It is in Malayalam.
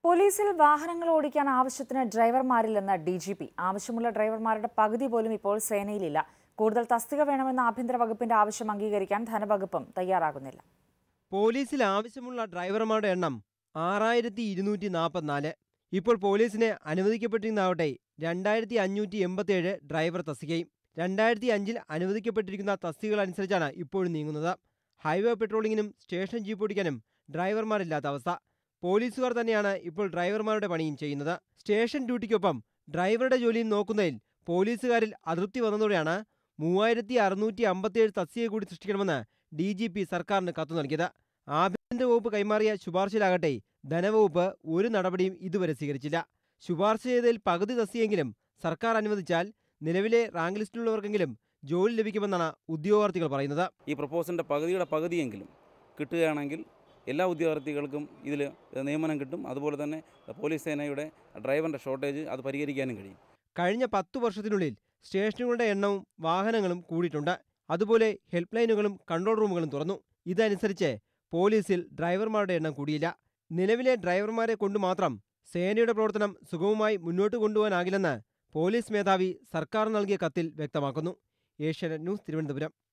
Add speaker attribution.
Speaker 1: പോലീസിൽ വാഹനങ്ങൾ ഓടിക്കാൻ ആവശ്യത്തിന് ഡ്രൈവർമാരില്ലെന്ന് ഡി ജി പി ആവശ്യമുള്ള ഡ്രൈവർമാരുടെ പകുതി പോലും ഇപ്പോൾ സേനയിലില്ല കൂടുതൽ തസ്തിക വേണമെന്ന ആഭ്യന്തര വകുപ്പിന്റെ ആവശ്യം അംഗീകരിക്കാൻ ധനവകുപ്പും തയ്യാറാകുന്നില്ല
Speaker 2: പോലീസിൽ ആവശ്യമുള്ള ഡ്രൈവർമാരുടെ എണ്ണം ആറായിരത്തി ഇരുന്നൂറ്റി നാൽപ്പത്തിനാല് ഇപ്പോൾ പോലീസിന് അനുവദിക്കപ്പെട്ടിരുന്നാവട്ടെ രണ്ടായിരത്തി അഞ്ഞൂറ്റി എൺപത്തിയേഴ് ഡ്രൈവർ തസ്തികയും രണ്ടായിരത്തി അഞ്ചിൽ അനുവദിക്കപ്പെട്ടിരിക്കുന്ന തസ്തികകൾ അനുസരിച്ചാണ് ഇപ്പോഴും നീങ്ങുന്നത് ഹൈവേ പെട്രോളിങ്ങിനും സ്റ്റേഷൻ ജീപ്പ് ഓടിക്കാനും ഡ്രൈവർമാരില്ലാത്ത അവസ്ഥ പോലീസുകാർ തന്നെയാണ് ഇപ്പോൾ ഡ്രൈവർമാരുടെ പണിയും ചെയ്യുന്നത് സ്റ്റേഷൻ ഡ്യൂട്ടിക്കൊപ്പം ഡ്രൈവറുടെ ജോലിയും നോക്കുന്നതിൽ പോലീസുകാരിൽ അതൃപ്തി വന്നതോടെയാണ് മൂവായിരത്തി അറുന്നൂറ്റി അമ്പത്തിയേഴ് തസ്തിക കൂടി സൃഷ്ടിക്കണമെന്ന് ഡി ജി പി സർക്കാരിന് കത്തു നൽകിയത് ആഭ്യന്തര വകുപ്പ് കൈമാറിയ ശുപാർശയിലാകട്ടെ ധനവകുപ്പ് ഒരു നടപടിയും ഇതുവരെ സ്വീകരിച്ചില്ല ശുപാർശ ചെയ്തതിൽ പകുതി തസ്തികയെങ്കിലും സർക്കാർ അനുവദിച്ചാൽ നിലവിലെ റാങ്ക് ലിസ്റ്റിലുള്ളവർക്കെങ്കിലും ജോലി ലഭിക്കുമെന്നാണ് ഉദ്യോഗാർത്ഥികൾ പറയുന്നത്
Speaker 3: ഈ പ്രപ്പോസലിൻ്റെ പകുതിയുടെ പകുതിയെങ്കിലും കിട്ടുകയാണെങ്കിൽ എല്ലാ ഉദ്യോഗാർത്ഥികൾക്കും ഇതിൽ നിയമനം കിട്ടും അതുപോലെ തന്നെ പോലീസ് സേനയുടെ ഡ്രൈവറിൻ്റെ ഷോർട്ടേജ് അത് പരിഹരിക്കാനും കഴിയും
Speaker 2: കഴിഞ്ഞ പത്തു വർഷത്തിനുള്ളിൽ സ്റ്റേഷനുകളുടെ എണ്ണവും വാഹനങ്ങളും കൂടിയിട്ടുണ്ട് അതുപോലെ ഹെൽപ്പ് ലൈനുകളും കൺട്രോൾ റൂമുകളും തുറന്നു ഇതനുസരിച്ച് പോലീസിൽ ഡ്രൈവർമാരുടെ എണ്ണം കൂടിയില്ല നിലവിലെ ഡ്രൈവർമാരെ കൊണ്ട് മാത്രം സേനയുടെ പ്രവർത്തനം സുഗമമായി മുന്നോട്ട് കൊണ്ടുപോകാനാകില്ലെന്ന് പോലീസ് മേധാവി സർക്കാർ നൽകിയ കത്തിൽ വ്യക്തമാക്കുന്നു ഏഷ്യാനെറ്റ് ന്യൂസ് തിരുവനന്തപുരം